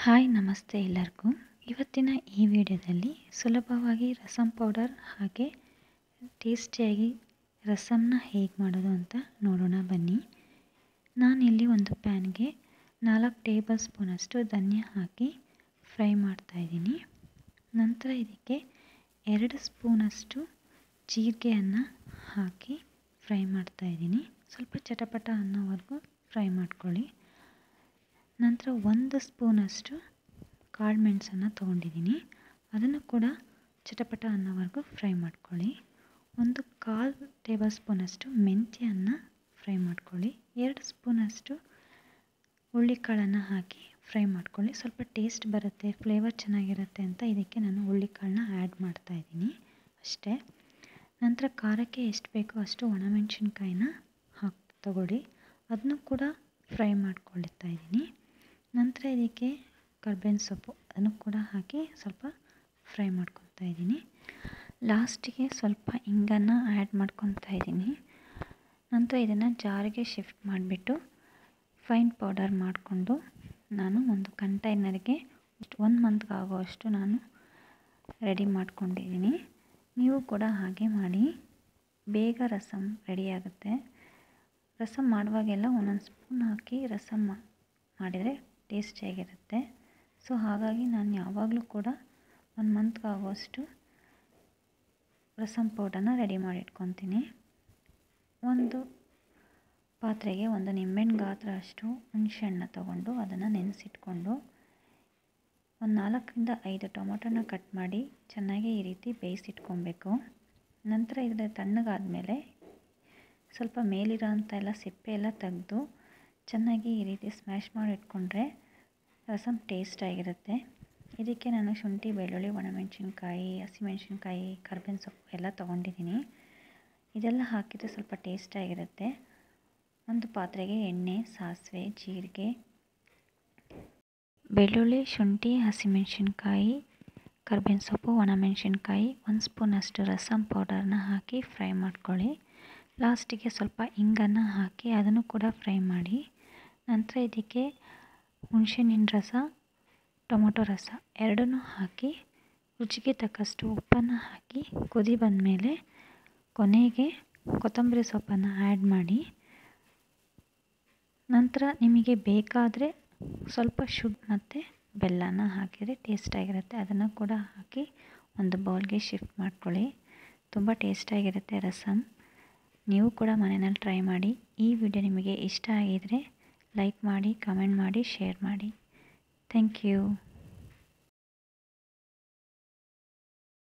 hi ನಮಸ್ತೆ ಎಲ್ಲರಿಗೂ ಇವತ್ತಿನ ಈ ವಿಡಿಯೋದಲ್ಲಿ ಸುಲಭವಾಗಿ ರಸಮ್ ಪೌಡರ್ ಹಾಗೆ ಟೇಸ್ಟಿಯಾಗಿ ರಸಮ್ನ ಹೇಗೆ ಮಾಡೋದು ಅಂತ ನೋಡೋಣ ಬನ್ನಿ ನಾನಿಲ್ಲಿ ಒಂದು ಪ್ಯಾನ್ಗೆ ನಾಲ್ಕು ಟೇಬಲ್ ಸ್ಪೂನಷ್ಟು ಧನ್ಯ ಹಾಕಿ ಫ್ರೈ ಮಾಡ್ತಾಯಿದ್ದೀನಿ ನಂತರ ಇದಕ್ಕೆ ಎರಡು ಸ್ಪೂನಷ್ಟು ಜೀರಿಗೆಯನ್ನು ಹಾಕಿ ಫ್ರೈ ಮಾಡ್ತಾಯಿದ್ದೀನಿ ಸ್ವಲ್ಪ ಚಟಪಟ ಅನ್ನೋವರೆಗೂ ಫ್ರೈ ಮಾಡ್ಕೊಳ್ಳಿ ನಂತರ ಒಂದು ಸ್ಪೂನಷ್ಟು ಕಾಳು ಮೆಣಸನ್ನು ತೊಗೊಂಡಿದ್ದೀನಿ ಅದನ್ನು ಕೂಡ ಚಟಪಟ ಅನ್ನೋವರೆಗೂ ಫ್ರೈ ಮಾಡ್ಕೊಳ್ಳಿ ಒಂದು ಕಾಲು ಟೇಬಲ್ ಸ್ಪೂನಷ್ಟು ಮೆಂತ್ಯವನ್ನು ಫ್ರೈ ಮಾಡ್ಕೊಳ್ಳಿ ಎರಡು ಸ್ಪೂನಷ್ಟು ಹುಳ್ಳಿಕಾಳನ್ನು ಹಾಕಿ ಫ್ರೈ ಮಾಡ್ಕೊಳ್ಳಿ ಸ್ವಲ್ಪ ಟೇಸ್ಟ್ ಬರುತ್ತೆ ಫ್ಲೇವರ್ ಚೆನ್ನಾಗಿರುತ್ತೆ ಅಂತ ಇದಕ್ಕೆ ನಾನು ಹುಳ್ಳಿಕಾಳನ್ನ ಆ್ಯಡ್ ಮಾಡ್ತಾಯಿದ್ದೀನಿ ಅಷ್ಟೇ ನಂತರ ಖಾರಕ್ಕೆ ಎಷ್ಟು ಬೇಕೋ ಅಷ್ಟು ಒಣಮೆಣಸಿನ್ಕಾಯಿನ ಹಾಕಿ ತಗೊಳ್ಳಿ ಅದನ್ನು ಕೂಡ ಫ್ರೈ ಮಾಡ್ಕೊಳ್ತಾ ಇದ್ದೀನಿ ನಂತರ ಇದಕ್ಕೆ ಕರ್ಬೇವಿನ ಸೊಪ್ಪು ಅದನ್ನು ಕೂಡ ಹಾಕಿ ಸ್ವಲ್ಪ ಫ್ರೈ ಮಾಡ್ಕೊತಾ ಇದ್ದೀನಿ ಲಾಸ್ಟಿಗೆ ಸ್ವಲ್ಪ ಹಿಂಗನ್ನು ಆ್ಯಡ್ ಮಾಡ್ಕೊತಾ ಇದ್ದೀನಿ ನಂತರ ಇದನ್ನು ಜಾರಿಗೆ ಶಿಫ್ಟ್ ಮಾಡಿಬಿಟ್ಟು ಫೈನ್ ಪೌಡರ್ ಮಾಡಿಕೊಂಡು ನಾನು ಒಂದು ಕಂಟೈನರ್ಗೆ ಒಂದು ಮಂತ್ಗೆ ಆಗೋವಷ್ಟು ನಾನು ರೆಡಿ ಮಾಡ್ಕೊಂಡಿದ್ದೀನಿ ನೀವು ಕೂಡ ಹಾಗೆ ಮಾಡಿ ಬೇಗ ರಸಮ್ ರೆಡಿಯಾಗುತ್ತೆ ರಸಮ್ ಮಾಡುವಾಗೆಲ್ಲ ಒಂದೊಂದು ಸ್ಪೂನ್ ಹಾಕಿ ರಸಮ್ ಮಾಡಿದರೆ ಟೇಸ್ಟಿಯಾಗಿರುತ್ತೆ ಸೊ ಹಾಗಾಗಿ ನಾನು ಯಾವಾಗಲೂ ಕೂಡ ಒಂದು ಮಂತ್ಗೆ ಆಗೋಷ್ಟು ರಸಮ್ ಪೌಡರ್ನ ರೆಡಿ ಮಾಡಿ ಇಟ್ಕೊತೀನಿ ಒಂದು ಪಾತ್ರೆಗೆ ಒಂದು ನಿಂಬೆಹಣ್ಣು ಗಾತ್ರ ಅಷ್ಟು ಹುಣಸೆಹಣ್ಣು ತೊಗೊಂಡು ಅದನ್ನು ನೆನೆಸಿಟ್ಕೊಂಡು ಒಂದು ನಾಲ್ಕರಿಂದ ಐದು ಟೊಮೊಟೊನ ಕಟ್ ಮಾಡಿ ಚೆನ್ನಾಗಿ ಈ ರೀತಿ ಬೇಯಿಸಿಟ್ಕೊಬೇಕು ನಂತರ ಇದರ ತಣ್ಣಗಾದಮೇಲೆ ಸ್ವಲ್ಪ ಮೇಲಿರೋ ಅಂಥ ಎಲ್ಲ ಸಿಪ್ಪೆ ಎಲ್ಲ ತೆಗೆದು ಚೆನ್ನಾಗಿ ಈ ರೀತಿ ಸ್ಮ್ಯಾಶ್ ಮಾಡಿ ಇಟ್ಕೊಂಡ್ರೆ ರಸಮ್ ಟೇಸ್ಟಾಗಿರುತ್ತೆ ಇದಕ್ಕೆ ನಾನು ಶುಂಠಿ ಬೆಳ್ಳುಳ್ಳಿ ಒಣಮೆಣಸಿನ್ಕಾಯಿ ಹಸಿಮೆಣಸಿನ್ಕಾಯಿ ಕರ್ಬೇವಿನ ಸೊಪ್ಪು ಎಲ್ಲ ತೊಗೊಂಡಿದ್ದೀನಿ ಇದೆಲ್ಲ ಹಾಕಿದರೆ ಸ್ವಲ್ಪ ಟೇಸ್ಟಾಗಿರುತ್ತೆ ಒಂದು ಪಾತ್ರೆಗೆ ಎಣ್ಣೆ ಸಾಸಿವೆ ಜೀರಿಗೆ ಬೆಳ್ಳುಳ್ಳಿ ಶುಂಠಿ ಹಸಿಮೆಣಸಿನ್ಕಾಯಿ ಕರ್ಬೇವಿನ ಸೊಪ್ಪು ಒಣಮೆಣಸಿನ್ಕಾಯಿ ಒಂದು ಸ್ಪೂನಷ್ಟು ರಸಮ್ ಪೌಡರ್ನ ಹಾಕಿ ಫ್ರೈ ಮಾಡ್ಕೊಳ್ಳಿ ಲಾಸ್ಟಿಗೆ ಸ್ವಲ್ಪ ಹಿಂಗನ್ನು ಹಾಕಿ ಅದನ್ನು ಕೂಡ ಫ್ರೈ ಮಾಡಿ ನಂತರ ಇದಕ್ಕೆ ಹುಣಸೆಹಣ್ಣಿನ ರಸ ಟೊಮೊಟೊ ರಸ ಎರಡನ್ನೂ ಹಾಕಿ ರುಚಿಗೆ ತಕ್ಕಷ್ಟು ಉಪ್ಪನ್ನು ಹಾಕಿ ಕುದಿ ಬಂದಮೇಲೆ ಕೊನೆಗೆ ಕೊತ್ತಂಬರಿ ಸೊಪ್ಪನ್ನು ಆ್ಯಡ್ ಮಾಡಿ ನಂತರ ನಿಮಗೆ ಬೇಕಾದರೆ ಸ್ವಲ್ಪ ಶುಡ್ ಮತ್ತು ಬೆಲ್ಲನ ಹಾಕಿದರೆ ಟೇಸ್ಟಾಗಿರುತ್ತೆ ಅದನ್ನು ಕೂಡ ಹಾಕಿ ಒಂದು ಬೌಲ್ಗೆ ಶಿಫ್ಟ್ ಮಾಡ್ಕೊಳ್ಳಿ ತುಂಬ ಟೇಸ್ಟಾಗಿರುತ್ತೆ ರಸಮ್ ನೀವು ಕೂಡ ಮನೆಯಲ್ಲಿ ಟ್ರೈ ಮಾಡಿ ಈ ವಿಡಿಯೋ ನಿಮಗೆ ಇಷ್ಟ ಆಗಿದರೆ ಲೈಕ್ ಮಾಡಿ ಕಮೆಂಟ್ ಮಾಡಿ ಶೇರ್ ಮಾಡಿ ಥ್ಯಾಂಕ್ ಯು